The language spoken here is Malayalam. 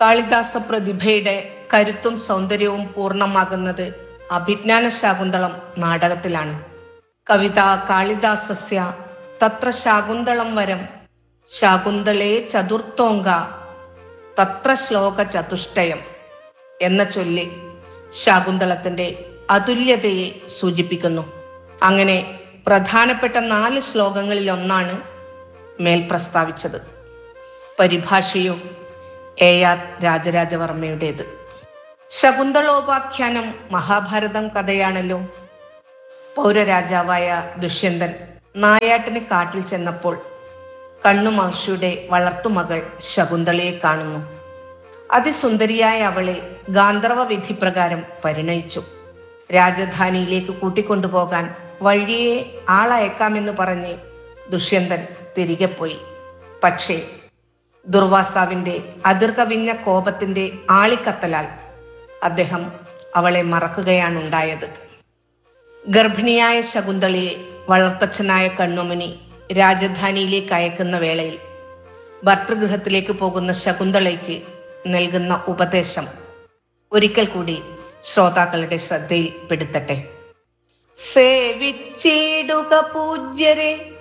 കാളിദാസ പ്രതിഭയുടെ കരുത്തും സൗന്ദര്യവും പൂർണ്ണമാകുന്നത് അഭിജ്ഞാന ശാകുന്തളം നാടകത്തിലാണ് കവിത കാളിദാസസ്യ തത്ര ശാകുന്തളം വരം ശാകുന്തളേ ചതുർത്ഥോങ്ക തത്ര ശ്ലോക ചതുഷ്ടയം എന്ന ചൊല്ലി ശാകുന്തളത്തിന്റെ അതുല്യതയെ സൂചിപ്പിക്കുന്നു അങ്ങനെ പ്രധാനപ്പെട്ട നാല് ശ്ലോകങ്ങളിൽ ഒന്നാണ് മേൽ പ്രസ്താവിച്ചത് പരിഭാഷയും എ ആർ രാജരാജവർമ്മയുടേത് ശകുന്തളോപാഖ്യാനം മഹാഭാരതം കഥയാണല്ലോ പൗരരാജാവായ ദുഷ്യന്തൻ നായാട്ടിന് കാട്ടിൽ ചെന്നപ്പോൾ കണ്ണുമഹർഷിയുടെ വളർത്തുമകൾ ശകുന്തളയെ കാണുന്നു അതിസുന്ദരിയായ അവളെ ഗാന്ധർവ വിധി പ്രകാരം പരിണയിച്ചു രാജധാനിയിലേക്ക് കൂട്ടിക്കൊണ്ടുപോകാൻ വഴിയെ ആളയക്കാമെന്ന് പറഞ്ഞ് ദുഷ്യന്തൻ തിരികെ പോയി പക്ഷേ ദുർവാസാവിന്റെ അതിർകവിഞ്ഞ കോപത്തിന്റെ ആളിക്കത്തലാൽ അദ്ദേഹം അവളെ മറക്കുകയാണുണ്ടായത് ഗർഭിണിയായ ശകുന്തളയെ വളർത്തച്ഛനായ കണ്ണുമണി രാജധാനിയിലേക്ക് അയക്കുന്ന വേളയിൽ ഭർതൃഗൃഹത്തിലേക്ക് പോകുന്ന ശകുന്തളയ്ക്ക് നൽകുന്ന ഉപദേശം ഒരിക്കൽ കൂടി ശ്രോതാക്കളുടെ ശ്രദ്ധയിൽ പെടുത്തട്ടെ സേവിച്ചിടുക പൂജ്യരെ